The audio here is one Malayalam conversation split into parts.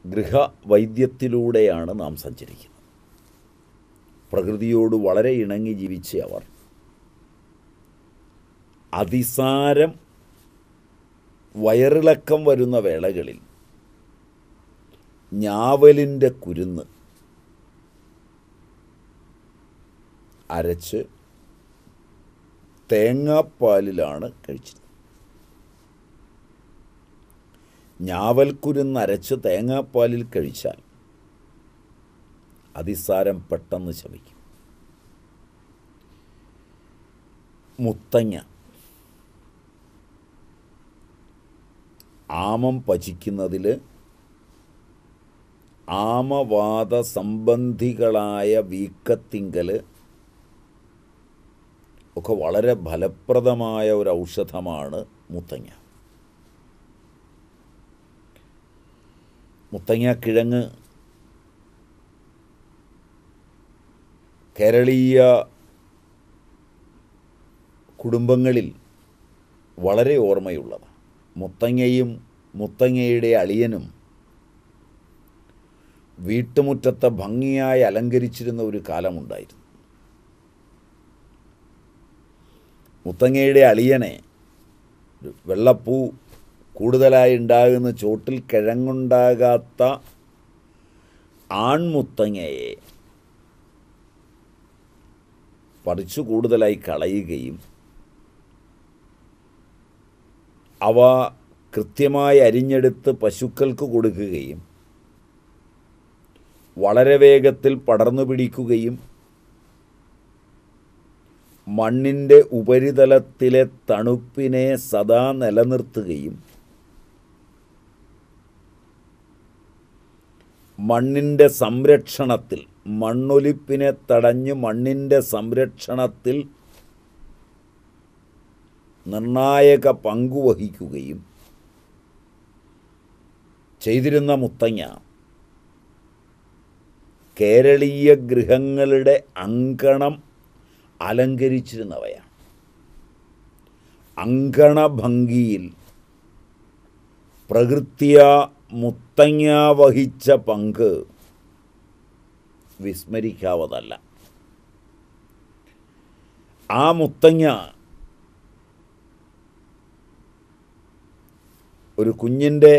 ഗൃഹവൈദ്യത്തിലൂടെയാണ് നാം സഞ്ചരിക്കുന്നത് പ്രകൃതിയോട് വളരെ ഇണങ്ങി ജീവിച്ച അവർ അതിസാരം വയറിളക്കം വരുന്ന വേളകളിൽ ഞാവലിൻ്റെ കുരുന്ന് അരച്ച് തേങ്ങാപ്പാലിലാണ് കഴിച്ചത് ഞാവൽക്കുരുന്ന് അരച്ച് തേങ്ങാപ്പാലിൽ കഴിച്ചാൽ അതിസാരം പെട്ടെന്ന് ശമിക്കും മുത്തങ്ങ ആമം പചിക്കുന്നതിൽ ആമവാദ സംബന്ധികളായ വീക്കത്തിങ്കൽ ഒക്കെ വളരെ ഫലപ്രദമായ ഒരു ഔഷധമാണ് മുത്തങ്ങ മുത്തങ്ങ കിഴങ്ങ് കേരളീയ കുടുംബങ്ങളിൽ വളരെ ഓർമ്മയുള്ളതാണ് മുത്തങ്ങയും മുത്തങ്ങയുടെ അളിയനും വീട്ടുമുറ്റത്തെ ഭംഗിയായി അലങ്കരിച്ചിരുന്ന ഒരു കാലമുണ്ടായിരുന്നു മുത്തങ്ങയുടെ അളിയനെ വെള്ളപ്പൂ കൂടുതലായി ഉണ്ടാകുന്ന ചോട്ടിൽ കിഴങ്ങുണ്ടാകാത്ത ആൺമുത്തങ്ങയെ പറിച്ചു കൂടുതലായി കളയുകയും അവ കൃത്യമായി അരിഞ്ഞെടുത്ത് പശുക്കൾക്ക് കൊടുക്കുകയും വളരെ വേഗത്തിൽ പടർന്നു പിടിക്കുകയും മണ്ണിൻ്റെ ഉപരിതലത്തിലെ തണുപ്പിനെ സദാ നിലനിർത്തുകയും മണ്ണിൻ്റെ സംരക്ഷണത്തിൽ മണ്ണൊലിപ്പിനെ തടഞ്ഞ് മണ്ണിൻ്റെ സംരക്ഷണത്തിൽ നിർണായക പങ്കുവഹിക്കുകയും ചെയ്തിരുന്ന മുത്തങ്ങ കേരളീയ ഗൃഹങ്ങളുടെ അങ്കണം അലങ്കരിച്ചിരുന്നവയാണ് അങ്കണഭംഗിയിൽ പ്രകൃത്യ മുത്തങ്ങ വഹിച്ച പങ്ക് വിസ്മരിക്കാവതല്ല ആ മുത്തങ്ങ ഒരു കുഞ്ഞിൻ്റെ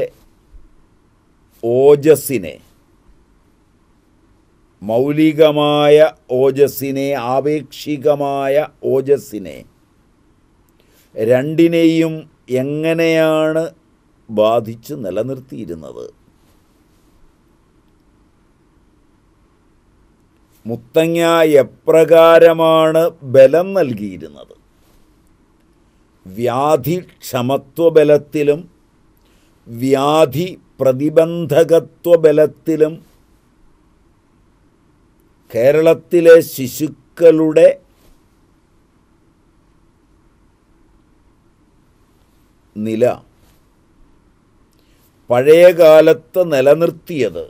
ഓജസ്സിനെ മൗലികമായ ഓജസ്സിനെ ആപേക്ഷികമായ ഓജസ്സിനെ രണ്ടിനെയും എങ്ങനെയാണ് ബാധിച്ച് നിലനിർത്തിയിരുന്നത് മുത്തങ്ങ എപ്രകാരമാണ് ബലം നൽകിയിരുന്നത് വ്യാധി ക്ഷമത്വ ബലത്തിലും വ്യാധി പ്രതിബന്ധകത്വ ബലത്തിലും കേരളത്തിലെ ശിശുക്കളുടെ നില പഴയ കാലത്ത് നിലനിർത്തിയത്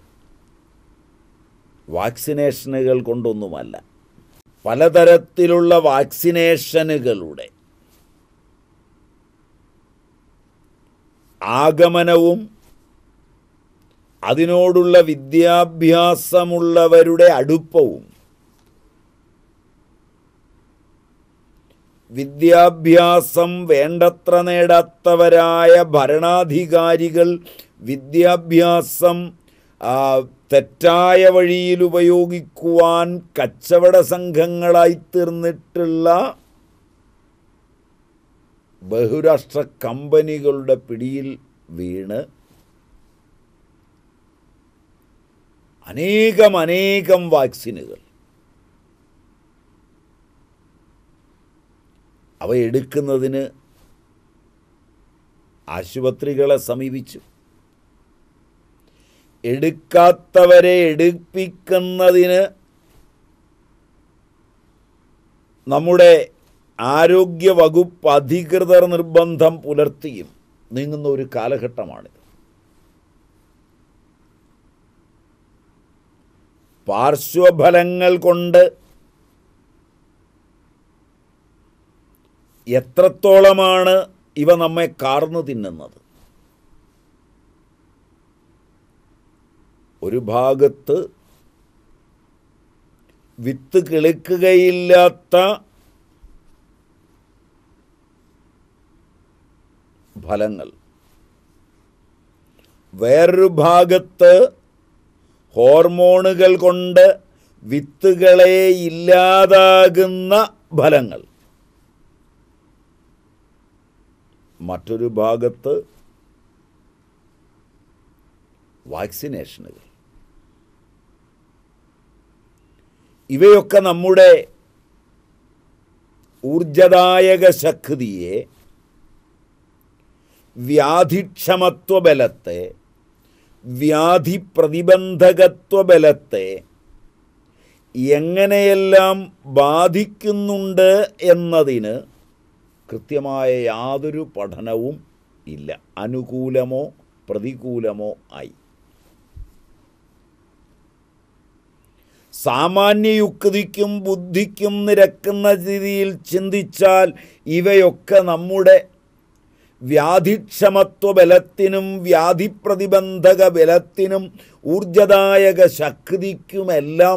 വാക്സിനേഷനുകൾ കൊണ്ടൊന്നുമല്ല പലതരത്തിലുള്ള വാക്സിനേഷനുകളുടെ ആഗമനവും അതിനോടുള്ള വിദ്യാഭ്യാസമുള്ളവരുടെ അടുപ്പവും വിദ്യാഭ്യാസം വേണ്ടത്ര നേടാത്തവരായ ഭരണാധികാരികൾ വിദ്യാഭ്യാസം ആ, തെറ്റായ വഴിയിൽ ഉപയോഗിക്കുവാൻ കച്ചവട സംഘങ്ങളായി തീർന്നിട്ടുള്ള ബഹുരാഷ്ട്ര കമ്പനികളുടെ പിടിയിൽ വീണ് അനേകം അനേകം വാക്സിനുകൾ അവ എടുക്കുന്നതിന് ആശുപത്രികളെ സമീപിച്ചു എടുക്കാത്തവരെ എടുപ്പിക്കുന്നതിന് നമ്മുടെ ആരോഗ്യ വകുപ്പ് അധികൃതർ നിർബന്ധം പുലർത്തിയും നീങ്ങുന്ന ഒരു കാലഘട്ടമാണിത് പാർശ്വഫലങ്ങൾ കൊണ്ട് എത്രത്തോളമാണ് ഇവ നമ്മെ കാർന്നു തിന്നുന്നത് ഒരു ഭാഗത്ത് വിത്ത് കിളിക്കുകയില്ലാത്ത ഫലങ്ങൾ വേറൊരു ഭാഗത്ത് ഹോർമോണുകൾ കൊണ്ട് വിത്തുകളെ ഇല്ലാതാകുന്ന ഫലങ്ങൾ മറ്റൊരു ഭാഗത്ത് വാക്സിനേഷനുകൾ ഇവയൊക്കെ നമ്മുടെ ഊർജദായക ശക്തിയെ വ്യാധിക്ഷമത്വ ബലത്തെ വ്യാധി പ്രതിബന്ധകത്വ ബലത്തെ എങ്ങനെയെല്ലാം ബാധിക്കുന്നുണ്ട് എന്നതിന് കൃത്യമായ യാതൊരു പഠനവും ഇല്ല അനുകൂലമോ പ്രതികൂലമോ ആയി സാമാന്യയുക്തിക്കും ബുദ്ധിക്കും നിരക്കുന്ന രീതിയിൽ ചിന്തിച്ചാൽ ഇവയൊക്കെ നമ്മുടെ വ്യാധിക്ഷമത്വ ബലത്തിനും വ്യാധി പ്രതിബന്ധക ബലത്തിനും ഊർജദായക ശക്തിക്കുമെല്ലാം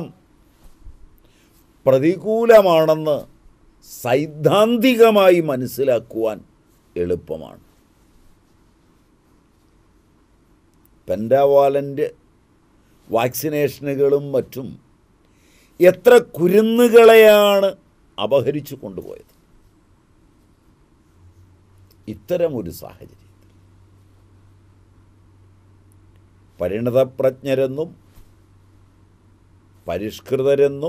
പ്രതികൂലമാണെന്ന് സൈദ്ധാന്തികമായി മനസ്സിലാക്കുവാൻ എളുപ്പമാണ് പെൻഡാവാലൻ്റ് വാക്സിനേഷനുകളും മറ്റും എത്ര കുരുന്നുകളെയാണ് അപഹരിച്ചു കൊണ്ടുപോയത് ഇത്തരമൊരു സാഹചര്യത്തിൽ പരിണതപ്രജ്ഞരെന്നും പരിഷ്കൃതരെന്നും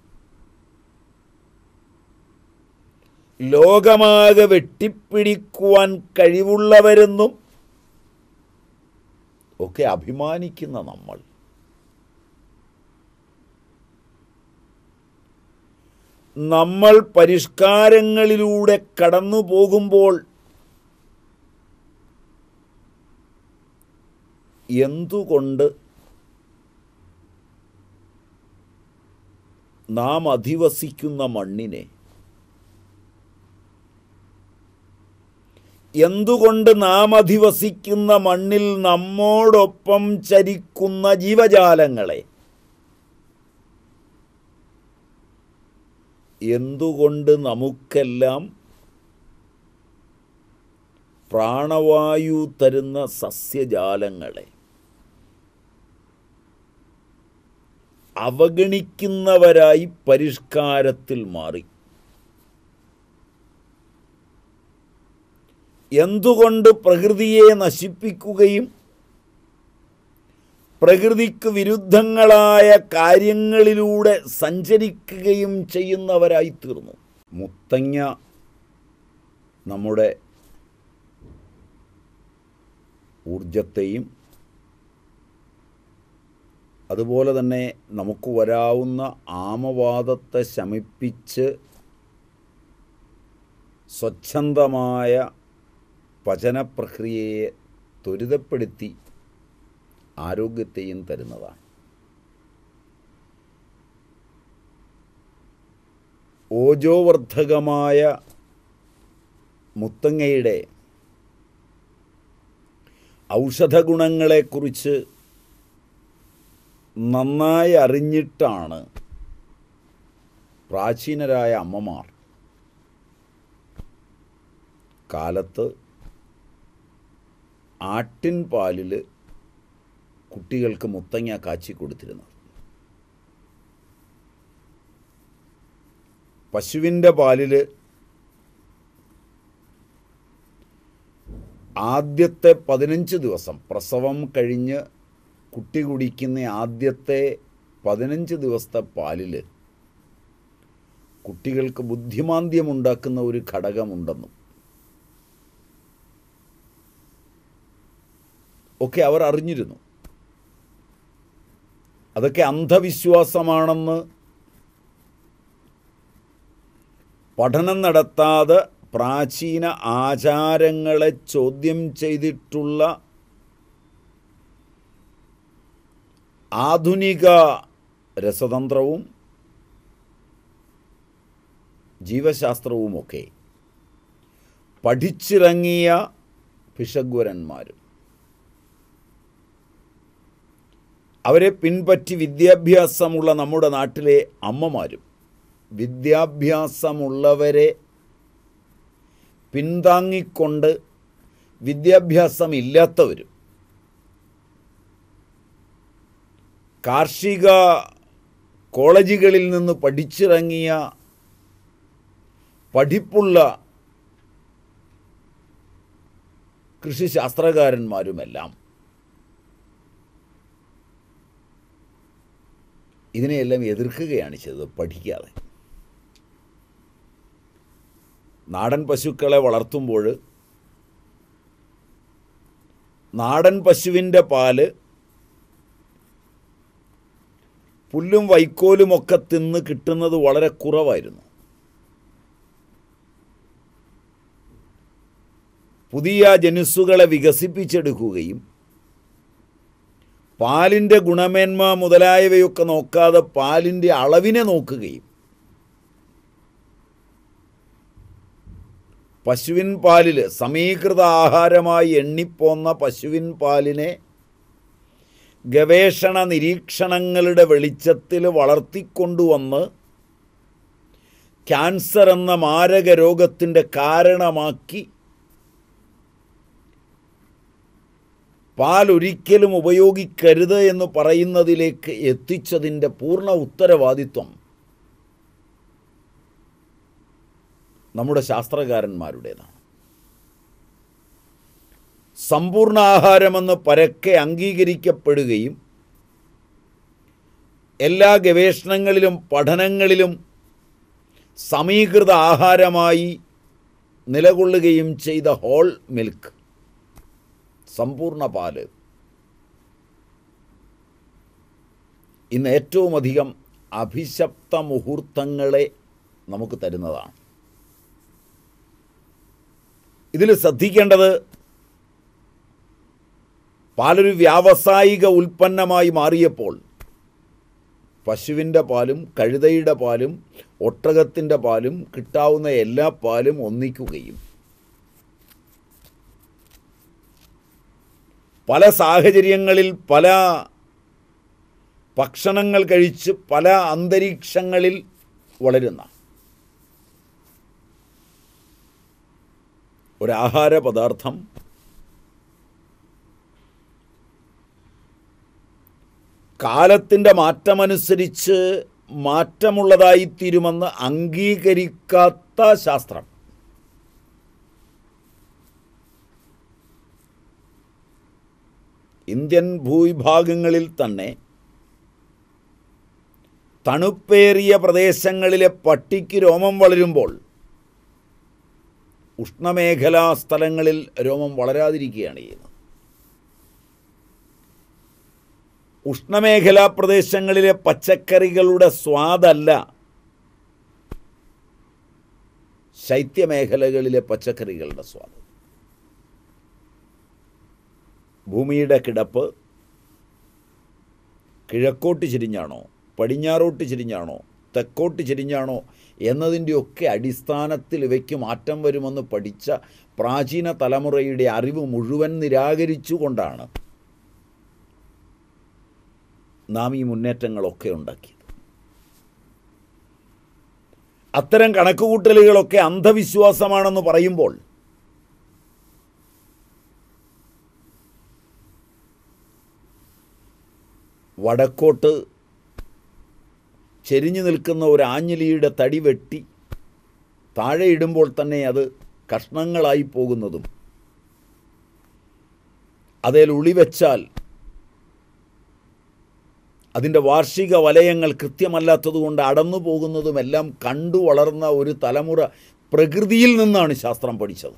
ലോകമാകെ വെട്ടിപ്പിടിക്കുവാൻ കഴിവുള്ളവരെന്നും ഒക്കെ അഭിമാനിക്കുന്ന നമ്മൾ നമ്മൾ പരിഷ്കാരങ്ങളിലൂടെ കടന്നു പോകുമ്പോൾ എന്തുകൊണ്ട് നാം അധിവസിക്കുന്ന മണ്ണിനെ എന്തുകൊണ്ട് നാം അധിവസിക്കുന്ന മണ്ണിൽ നമ്മോടൊപ്പം ചരിക്കുന്ന ജീവജാലങ്ങളെ എന്തുകൊണ്ട് നമുക്കെല്ലാം പ്രാണവായു തരുന്ന സസ്യജാലങ്ങളെ അവഗണിക്കുന്നവരായി പരിഷ്കാരത്തിൽ മാറി എന്തുകൊണ്ട് പ്രകൃതിയെ നശിപ്പിക്കുകയും പ്രകൃതിക്ക് വിരുദ്ധങ്ങളായ കാര്യങ്ങളിലൂടെ സഞ്ചരിക്കുകയും ചെയ്യുന്നവരായി തീർന്നു മുത്തങ്ങ നമ്മുടെ ഊർജത്തെയും അതുപോലെ തന്നെ നമുക്ക് വരാവുന്ന ആമവാദത്തെ ശമിപ്പിച്ച് സ്വച്ഛന്തമായ പചനപ്രക്രിയയെ ത്വരിതപ്പെടുത്തി ആരോഗ്യത്തെയും തരുന്നതാണ് ഓജോവർദ്ധകമായ മുത്തങ്ങയുടെ ഔഷധഗുണങ്ങളെക്കുറിച്ച് നന്നായി അറിഞ്ഞിട്ടാണ് പ്രാചീനരായ അമ്മമാർ കാലത്ത് ആട്ടിൻ പാലിൽ കുട്ടികൾക്ക് മുത്തങ്ങ കാച്ചി കൊടുത്തിരുന്നത് പശുവിൻ്റെ പാലിൽ ആദ്യത്തെ പതിനഞ്ച് ദിവസം പ്രസവം കഴിഞ്ഞ് കുട്ടി കുടിക്കുന്ന ആദ്യത്തെ പതിനഞ്ച് ദിവസത്തെ പാലിൽ കുട്ടികൾക്ക് ബുദ്ധിമാന്ദ്യമുണ്ടാക്കുന്ന ഒരു ഘടകമുണ്ടെന്നും ഒക്കെ അവർ അറിഞ്ഞിരുന്നു അതൊക്കെ അന്ധവിശ്വാസമാണെന്ന് പഠനം നടത്താതെ പ്രാചീന ആചാരങ്ങളെ ചോദ്യം ചെയ്തിട്ടുള്ള ആധുനിക രസതന്ത്രവും ജീവശാസ്ത്രവുമൊക്കെ പഠിച്ചിറങ്ങിയ ഭിഷഗ്വരന്മാരും അവരെ പിൻപറ്റി വിദ്യാഭ്യാസമുള്ള നമ്മുടെ നാട്ടിലെ അമ്മമാരും വിദ്യാഭ്യാസമുള്ളവരെ പിന്താങ്ങിക്കൊണ്ട് വിദ്യാഭ്യാസമില്ലാത്തവരും കാർഷിക കോളേജുകളിൽ നിന്ന് പഠിച്ചിറങ്ങിയ പഠിപ്പുള്ള കൃഷിശാസ്ത്രകാരന്മാരുമെല്ലാം ഇതിനെയെല്ലാം എതിർക്കുകയാണ് ചെയ്തത് പഠിക്കാതെ നാടൻ പശുക്കളെ വളർത്തുമ്പോൾ നാടൻ പശുവിൻ്റെ പാല് പുല്ലും വൈക്കോലുമൊക്കെ തിന്ന് കിട്ടുന്നത് വളരെ കുറവായിരുന്നു പുതിയ ജനുസ്സുകളെ വികസിപ്പിച്ചെടുക്കുകയും പാലിൻ്റെ ഗുണമേന്മ മുതലായവയൊക്കെ നോക്കാതെ പാലിൻ്റെ അളവിനെ നോക്കുകയും പശുവിൻ പാലിൽ സമീകൃത ആഹാരമായി എണ്ണിപ്പോന്ന പശുവിൻ പാലിനെ ഗവേഷണ നിരീക്ഷണങ്ങളുടെ വെളിച്ചത്തിൽ വളർത്തിക്കൊണ്ടുവന്ന് ക്യാൻസർ എന്ന മാരക രോഗത്തിൻ്റെ കാരണമാക്കി പാൽ ഒരിക്കലും ഉപയോഗിക്കരുത് എന്ന് പറയുന്നതിലേക്ക് എത്തിച്ചതിൻ്റെ പൂർണ്ണ ഉത്തരവാദിത്വം നമ്മുടെ ശാസ്ത്രകാരന്മാരുടേതാണ് സമ്പൂർണ്ണ ആഹാരമെന്ന് പരക്കെ അംഗീകരിക്കപ്പെടുകയും എല്ലാ ഗവേഷണങ്ങളിലും പഠനങ്ങളിലും സമീകൃത ആഹാരമായി നിലകൊള്ളുകയും ചെയ്ത ഹോൾ മിൽക്ക് സമ്പൂർണ്ണ പാല് ഇന്ന് ഏറ്റവും അധികം അഭിശപ്ത മുഹൂർത്തങ്ങളെ നമുക്ക് തരുന്നതാണ് ഇതിൽ ശ്രദ്ധിക്കേണ്ടത് പാലൊരു വ്യാവസായിക ഉൽപ്പന്നമായി മാറിയപ്പോൾ പശുവിൻ്റെ പാലും കഴുതയുടെ പാലും ഒട്ടകത്തിൻ്റെ പാലും കിട്ടാവുന്ന എല്ലാ പാലും ഒന്നിക്കുകയും പല സാഹചര്യങ്ങളിൽ പല ഭക്ഷണങ്ങൾ കഴിച്ച് പല അന്തരീക്ഷങ്ങളിൽ വളരുന്ന ഒരാഹാര പദാർത്ഥം കാലത്തിൻ്റെ മാറ്റമനുസരിച്ച് മാറ്റമുള്ളതായിത്തീരുമെന്ന് അംഗീകരിക്കാത്ത ശാസ്ത്രം ഇന്ത്യൻ ഭൂവിഭാഗങ്ങളിൽ തന്നെ തണുപ്പേറിയ പ്രദേശങ്ങളിലെ പട്ടിക്ക് രോമം വളരുമ്പോൾ ഉഷ്ണമേഖലാ സ്ഥലങ്ങളിൽ രോമം വളരാതിരിക്കുകയാണ് ചെയ്യുന്നത് ഉഷ്ണമേഖലാ പ്രദേശങ്ങളിലെ പച്ചക്കറികളുടെ സ്വാദല്ല ശൈത്യമേഖലകളിലെ പച്ചക്കറികളുടെ സ്വാദ് ഭൂമിയുടെ കിടപ്പ് കിഴക്കോട്ട് ചെരിഞ്ഞാണോ പടിഞ്ഞാറോട്ട് ചെരിഞ്ഞാണോ തെക്കോട്ട് ചെരിഞ്ഞാണോ എന്നതിൻ്റെയൊക്കെ അടിസ്ഥാനത്തിൽ ഇവയ്ക്ക് മാറ്റം വരുമെന്ന് പഠിച്ച പ്രാചീന തലമുറയുടെ അറിവ് മുഴുവൻ നിരാകരിച്ചുകൊണ്ടാണ് നാം ഈ മുന്നേറ്റങ്ങളൊക്കെ ഉണ്ടാക്കിയത് അത്തരം കണക്കുകൂട്ടലുകളൊക്കെ അന്ധവിശ്വാസമാണെന്ന് പറയുമ്പോൾ വടക്കോട്ട് ചെരിഞ്ഞു നിൽക്കുന്ന ഒരു ആഞ്ഞിലിയുടെ തടി വെട്ടി താഴെ ഇടുമ്പോൾ തന്നെ അത് കഷ്ണങ്ങളായി പോകുന്നതും അതിൽ ഉളിവെച്ചാൽ അതിൻ്റെ വാർഷിക വലയങ്ങൾ കൃത്യമല്ലാത്തതുകൊണ്ട് അടന്നു പോകുന്നതുമെല്ലാം കണ്ടു വളർന്ന ഒരു തലമുറ പ്രകൃതിയിൽ നിന്നാണ് ശാസ്ത്രം പഠിച്ചത്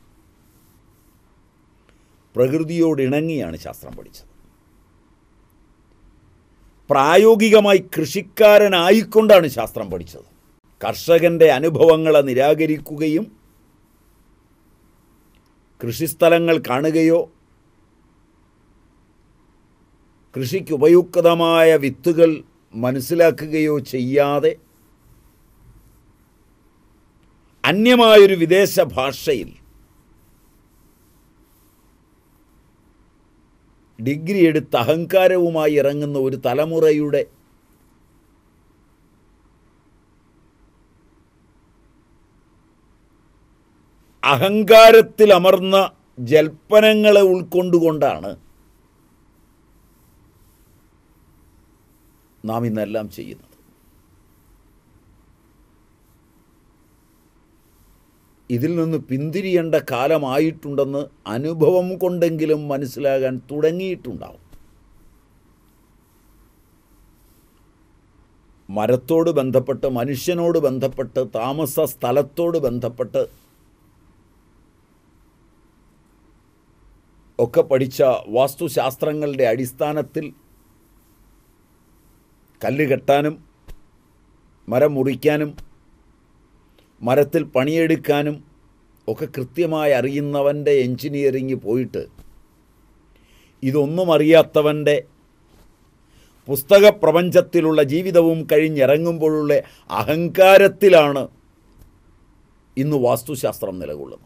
പ്രകൃതിയോട് ഇണങ്ങിയാണ് ശാസ്ത്രം പഠിച്ചത് പ്രായോഗികമായി കൃഷിക്കാരനായിക്കൊണ്ടാണ് ശാസ്ത്രം പഠിച്ചത് കർഷകൻ്റെ അനുഭവങ്ങളെ നിരാകരിക്കുകയും കൃഷിസ്ഥലങ്ങൾ കാണുകയോ കൃഷിക്ക് ഉപയുക്തമായ വിത്തുകൾ മനസ്സിലാക്കുകയോ ചെയ്യാതെ അന്യമായൊരു വിദേശ ഭാഷയിൽ ഡിഗ്രി എടുത്ത് അഹങ്കാരവുമായി ഇറങ്ങുന്ന ഒരു തലമുറയുടെ അഹങ്കാരത്തിൽ അമർന്ന ജൽപ്പനങ്ങളെ ഉൾക്കൊണ്ടുകൊണ്ടാണ് നാം ഇന്നെല്ലാം ചെയ്യുന്നത് ഇതിൽ നിന്ന് പിന്തിരിയേണ്ട കാലമായിട്ടുണ്ടെന്ന് അനുഭവം കൊണ്ടെങ്കിലും മനസ്സിലാകാൻ തുടങ്ങിയിട്ടുണ്ടാവും മരത്തോട് ബന്ധപ്പെട്ട് മനുഷ്യനോട് ബന്ധപ്പെട്ട് താമസ സ്ഥലത്തോട് ബന്ധപ്പെട്ട് ഒക്കെ പഠിച്ച വാസ്തുശാസ്ത്രങ്ങളുടെ അടിസ്ഥാനത്തിൽ കല്ല് കെട്ടാനും മരം മുറിക്കാനും മരത്തിൽ പണിയെടുക്കാനും ഒക്കെ കൃത്യമായി അറിയുന്നവൻ്റെ എൻജിനീയറിങ് പോയിട്ട് ഇതൊന്നും അറിയാത്തവൻ്റെ പുസ്തക പ്രപഞ്ചത്തിലുള്ള ജീവിതവും കഴിഞ്ഞിറങ്ങുമ്പോഴുള്ള അഹങ്കാരത്തിലാണ് ഇന്ന് വാസ്തുശാസ്ത്രം നിലകൊള്ളുന്നത്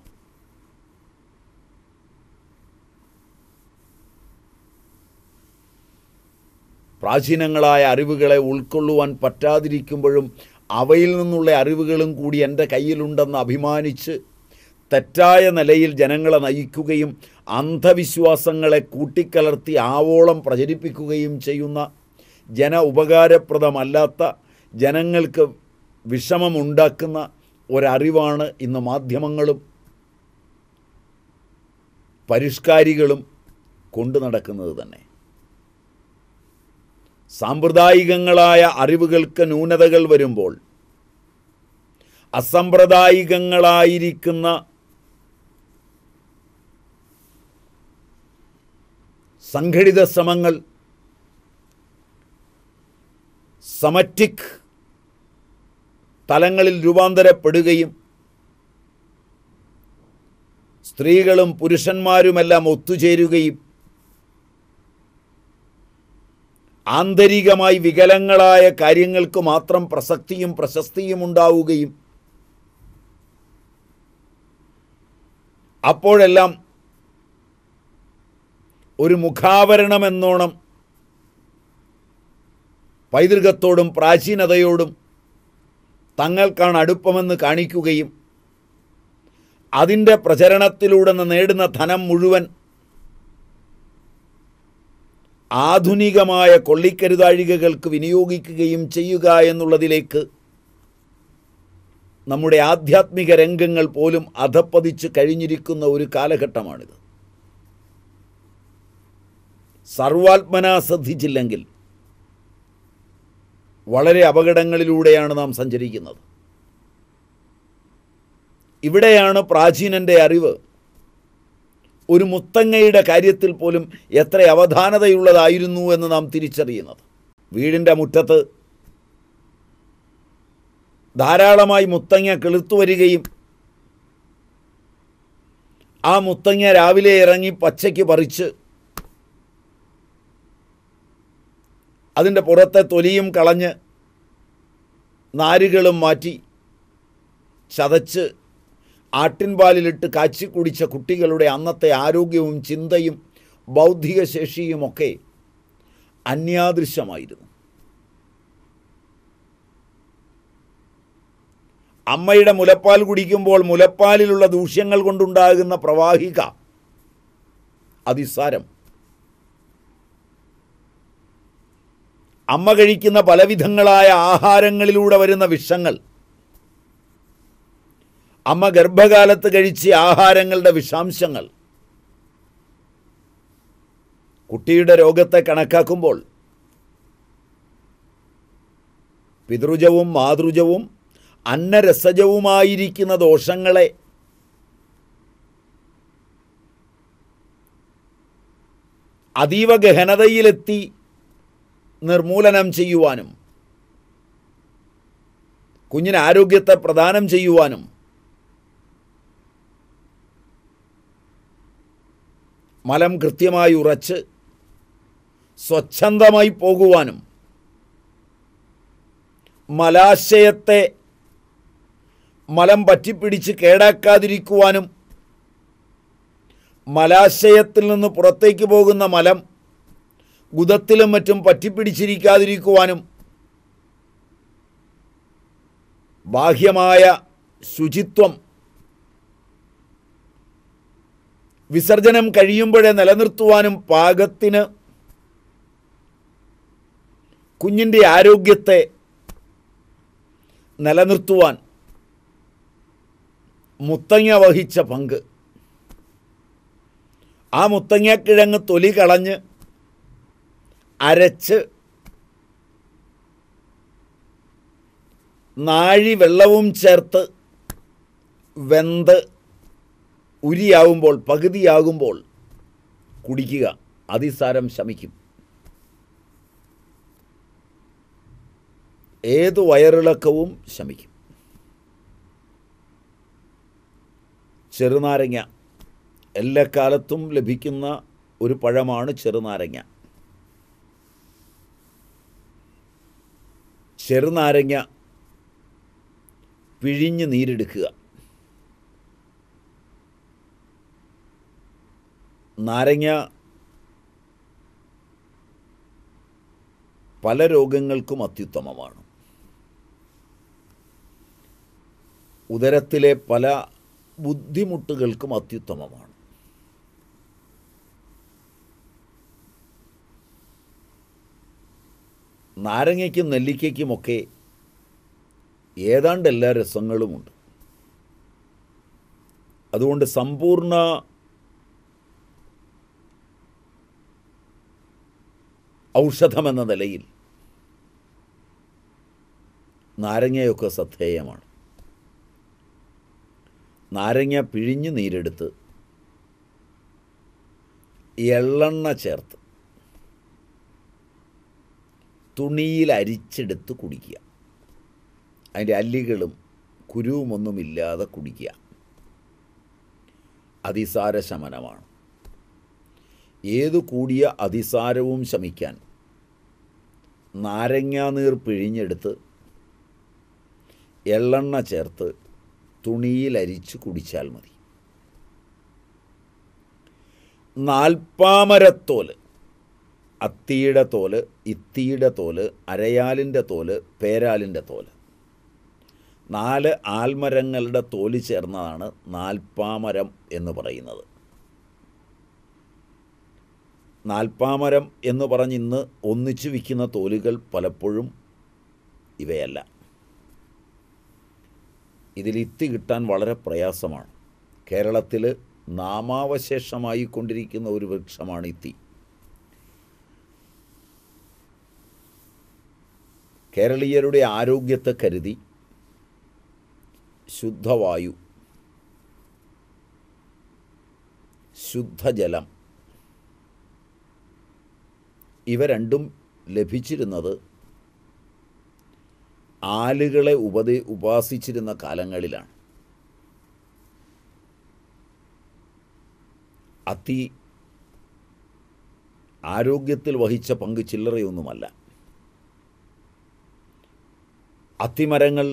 പ്രാചീനങ്ങളായ അറിവുകളെ ഉൾക്കൊള്ളുവാൻ പറ്റാതിരിക്കുമ്പോഴും അവയിൽ നിന്നുള്ള അറിവുകളും കൂടി എൻ്റെ കയ്യിലുണ്ടെന്ന് അഭിമാനിച്ച് തെറ്റായ നിലയിൽ ജനങ്ങളെ നയിക്കുകയും അന്ധവിശ്വാസങ്ങളെ കൂട്ടിക്കലർത്തി ആവോളം പ്രചരിപ്പിക്കുകയും ചെയ്യുന്ന ജന ഉപകാരപ്രദമല്ലാത്ത ജനങ്ങൾക്ക് വിഷമമുണ്ടാക്കുന്ന ഒരറിവാണ് ഇന്ന് മാധ്യമങ്ങളും പരിഷ്കാരികളും കൊണ്ടു നടക്കുന്നത് തന്നെ സാമ്പ്രദായികങ്ങളായ അറിവുകൾക്ക് ന്യൂനതകൾ വരുമ്പോൾ അസമ്പ്രദായികങ്ങളായിരിക്കുന്ന സംഘടിത ശ്രമങ്ങൾ സമറ്റിക് തലങ്ങളിൽ രൂപാന്തരപ്പെടുകയും സ്ത്രീകളും പുരുഷന്മാരുമെല്ലാം ഒത്തുചേരുകയും ആന്തരികമായി വികലങ്ങളായ കാര്യങ്ങൾക്ക് മാത്രം പ്രസക്തിയും പ്രശസ്തിയും ഉണ്ടാവുകയും അപ്പോഴെല്ലാം ഒരു മുഖാവരണമെന്നോണം പൈതൃകത്തോടും പ്രാചീനതയോടും തങ്ങൾക്കാണ് അടുപ്പമെന്ന് കാണിക്കുകയും അതിൻ്റെ പ്രചരണത്തിലൂടെ നേടുന്ന ധനം മുഴുവൻ ആധുനികമായ കൊള്ളിക്കരുതാഴികകൾക്ക് വിനിയോഗിക്കുകയും ചെയ്യുക എന്നുള്ളതിലേക്ക് നമ്മുടെ ആധ്യാത്മിക രംഗങ്ങൾ പോലും അധപ്പതിച്ച് കഴിഞ്ഞിരിക്കുന്ന ഒരു കാലഘട്ടമാണിത് സർവാത്മന ശ്രദ്ധിച്ചില്ലെങ്കിൽ വളരെ അപകടങ്ങളിലൂടെയാണ് നാം സഞ്ചരിക്കുന്നത് ഇവിടെയാണ് പ്രാചീനൻ്റെ അറിവ് ഒരു മുത്തങ്ങയുടെ കാര്യത്തിൽ പോലും എത്ര അവധാനതയുള്ളതായിരുന്നു എന്ന് നാം തിരിച്ചറിയുന്നത് വീടിൻ്റെ മുറ്റത്ത് ധാരാളമായി മുത്തങ്ങ കിളുത്തു വരികയും ആ മുത്തങ്ങ രാവിലെ ഇറങ്ങി പച്ചയ്ക്ക് പറിച്ച് അതിൻ്റെ പുറത്തെ തൊലിയും കളഞ്ഞ് നാരുകളും മാറ്റി ചതച്ച് ആട്ടിൻപാലിലിട്ട് കാച്ചി കുടിച്ച കുട്ടികളുടെ അന്നത്തെ ആരോഗ്യവും ചിന്തയും ബൗദ്ധിക ശേഷിയുമൊക്കെ അന്യാദൃശ്യമായിരുന്നു അമ്മയുടെ മുലപ്പാൽ കുടിക്കുമ്പോൾ മുലപ്പാലിലുള്ള ദൂഷ്യങ്ങൾ കൊണ്ടുണ്ടാകുന്ന പ്രവാഹിക അതിസാരം അമ്മ കഴിക്കുന്ന പലവിധങ്ങളായ ആഹാരങ്ങളിലൂടെ വരുന്ന വിഷങ്ങൾ അമ്മ ഗർഭകാലത്ത് കഴിച്ച ആഹാരങ്ങളുടെ വിഷാംശങ്ങൾ കുട്ടിയുടെ രോഗത്തെ കണക്കാക്കുമ്പോൾ പിതൃജവും മാതൃജവും അന്നരസജവുമായിരിക്കുന്ന ദോഷങ്ങളെ അതീവ ഗഹനതയിലെത്തി നിർമൂലനം ചെയ്യുവാനും കുഞ്ഞിന് ആരോഗ്യത്തെ പ്രദാനം ചെയ്യുവാനും മലം കൃത്യമായി ഉറച്ച് സ്വച്ഛന്തമായി പോകുവാനും മലാശയത്തെ മലം പറ്റിപ്പിടിച്ച് കേടാക്കാതിരിക്കുവാനും മലാശയത്തിൽ നിന്ന് പുറത്തേക്ക് പോകുന്ന മലം ഗുദത്തിലും മറ്റും പറ്റിപ്പിടിച്ചിരിക്കാതിരിക്കുവാനും ബാഹ്യമായ ശുചിത്വം വിസർജനം കഴിയുമ്പോഴേ നിലനിർത്തുവാനും പാകത്തിന് കുഞ്ഞിൻ്റെ ആരോഗ്യത്തെ നിലനിർത്തുവാൻ മുത്തങ്ങ വഹിച്ച പങ്ക് ആ മുത്തങ്ങക്കിഴങ്ങ് തൊലി കളഞ്ഞ് അരച്ച് നാഴി വെള്ളവും ചേർത്ത് വെന്ത് ഉരിയാവുമ്പോൾ പകുതിയാകുമ്പോൾ കുടിക്കുക അതിസാരം ശമിക്കും ഏതു വയറിളക്കവും ശമിക്കും ചെറുനാരങ്ങ എല്ലാ കാലത്തും ലഭിക്കുന്ന ഒരു പഴമാണ് ചെറുനാരങ്ങ ചെറുനാരങ്ങ പിഴിഞ്ഞ് നീരെടുക്കുക നാരങ്ങ പല രോഗങ്ങൾക്കും അത്യുത്തമമാണ് ഉദരത്തിലെ പല ബുദ്ധിമുട്ടുകൾക്കും അത്യുത്തമമാണ് നാരങ്ങയ്ക്കും നെല്ലിക്കയ്ക്കുമൊക്കെ ഏതാണ്ട് എല്ലാ രസങ്ങളുമുണ്ട് അതുകൊണ്ട് സമ്പൂർണ്ണ ഔഷധമെന്ന നിലയിൽ നാരങ്ങയൊക്കെ ശ്രദ്ധേയമാണ് നാരങ്ങ പിഴിഞ്ഞ് നീരെടുത്ത് എള്ളെണ്ണ ചേർത്ത് തുണിയിൽ അരിച്ചെടുത്ത് കുടിക്കുക അതിൻ്റെ അല്ലികളും കുരുവുമൊന്നുമില്ലാതെ കുടിക്കുക അതിസാര ശമനമാണ് ഏതു കൂടിയ അതിസാരവും ശമിക്കാൻ നാരങ്ങാനീർ പിഴിഞ്ഞെടുത്ത് എള്ളെണ്ണ ചേർത്ത് തുണിയിൽ അരിച്ച് കുടിച്ചാൽ മതി നാൽപ്പാമരത്തോല് അത്തിയുടെ തോല് ഇത്തിയുടെ തോല് അരയാലിൻ്റെ തോല് പേരാലിൻ്റെ തോല് നാല് ആൽമരങ്ങളുടെ തോല് ചേർന്നതാണ് നാൽപ്പാമരം എന്ന് പറയുന്നത് നാൽപ്പാമരം എന്ന് പറഞ്ഞ് ഇന്ന് ഒന്നിച്ചു വിൽക്കുന്ന തോലുകൾ പലപ്പോഴും ഇവയല്ല ഇതിൽ ഇത്തി കിട്ടാൻ വളരെ പ്രയാസമാണ് കേരളത്തിൽ നാമാവശേഷമായി കൊണ്ടിരിക്കുന്ന ഒരു വൃക്ഷമാണ് ഇത്തി കേരളീയരുടെ ആരോഗ്യത്തെ കരുതി ശുദ്ധവായു ശുദ്ധജലം ഇവ രണ്ടും ലഭിച്ചിരുന്നത് ആലുകളെ ഉപദേ ഉപാസിച്ചിരുന്ന കാലങ്ങളിലാണ് അത്തി ആരോഗ്യത്തിൽ വഹിച്ച പങ്ക് ചില്ലറയൊന്നുമല്ല അത്തിമരങ്ങൾ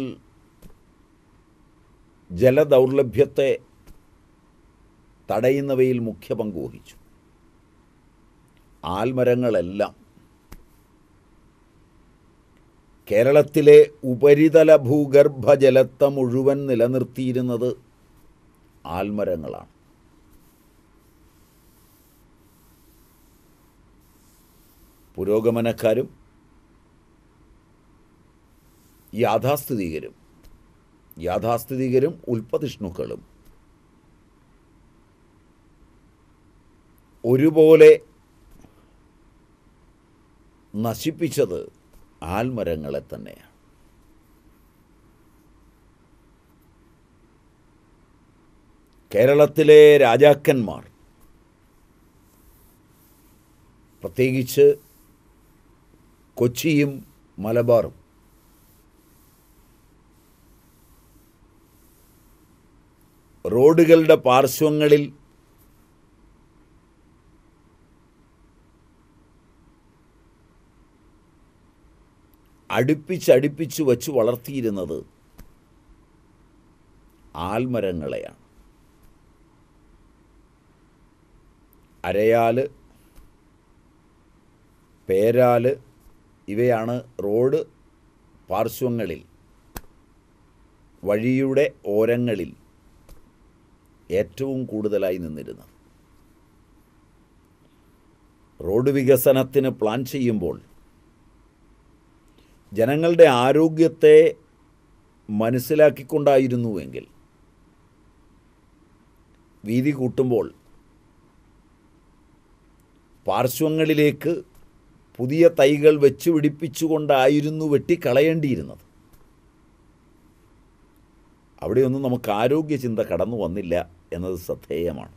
ജലദൗർലഭ്യത്തെ തടയുന്നവയിൽ മുഖ്യ പങ്ക് വഹിച്ചു ആൽമരങ്ങളെല്ലാം കേരളത്തിലെ ഉപരിതല ഭൂഗർഭജലത്തെ മുഴുവൻ നിലനിർത്തിയിരുന്നത് ആൽമരങ്ങളാണ് പുരോഗമനക്കാരും യാഥാസ്ഥിതികരും യാഥാസ്ഥിതികരും ഉൽപ്പതിഷ്ണുക്കളും ഒരുപോലെ നശിപ്പിച്ചത് ആൽമരങ്ങളെ തന്നെയാണ് കേരളത്തിലെ രാജാക്കന്മാർ പ്രത്യേകിച്ച് കൊച്ചിയും മലബാറും റോഡുകളുടെ പാർശ്വങ്ങളിൽ അടുപ്പിച്ചടുപ്പിച്ച് വച്ച് വളർത്തിയിരുന്നത് ആൽമരങ്ങളെയാണ് അരയാൽ പേരാല് ഇവയാണ് റോഡ് പാർശ്വങ്ങളിൽ വഴിയുടെ ഓരങ്ങളിൽ ഏറ്റവും കൂടുതലായി നിന്നിരുന്നത് റോഡ് വികസനത്തിന് പ്ലാൻ ചെയ്യുമ്പോൾ ജനങ്ങളുടെ ആരോഗ്യത്തെ മനസ്സിലാക്കിക്കൊണ്ടായിരുന്നുവെങ്കിൽ വീതി കൂട്ടുമ്പോൾ പാർശ്വങ്ങളിലേക്ക് പുതിയ തൈകൾ വെച്ച് പിടിപ്പിച്ചുകൊണ്ടായിരുന്നു വെട്ടിക്കളയേണ്ടിയിരുന്നത് അവിടെയൊന്നും നമുക്ക് ആരോഗ്യ ചിന്ത കടന്നു വന്നില്ല എന്നത് ശ്രദ്ധേയമാണ്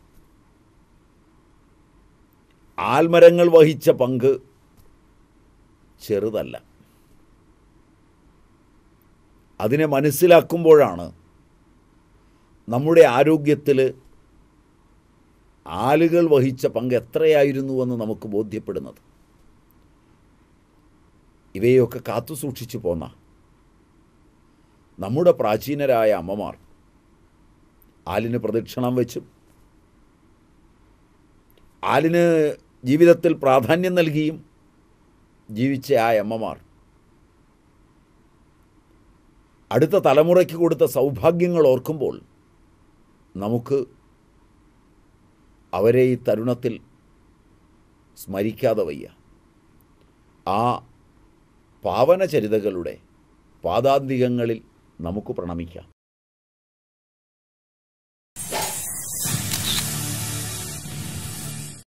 ആൽമരങ്ങൾ വഹിച്ച പങ്ക് ചെറുതല്ല അതിനെ മനസ്സിലാക്കുമ്പോഴാണ് നമ്മുടെ ആരോഗ്യത്തിൽ ആലുകൾ വഹിച്ച പങ്ക് എത്രയായിരുന്നുവെന്ന് നമുക്ക് ബോധ്യപ്പെടുന്നത് ഇവയൊക്കെ കാത്തു സൂക്ഷിച്ചു പോന്ന നമ്മുടെ പ്രാചീനരായ അമ്മമാർ ആലിന് പ്രദക്ഷിണം വെച്ചും ആലിന് ജീവിതത്തിൽ പ്രാധാന്യം നൽകിയും ജീവിച്ച ആ അമ്മമാർ അടുത്ത തലമുറയ്ക്ക് കൊടുത്ത സൗഭാഗ്യങ്ങൾ ഓർക്കുമ്പോൾ നമുക്ക് അവരെ ഈ തരുണത്തിൽ സ്മരിക്കാതെ വയ്യ ആ പാവനചരിതകളുടെ പാദാന്തികങ്ങളിൽ നമുക്ക് പ്രണമിക്കാം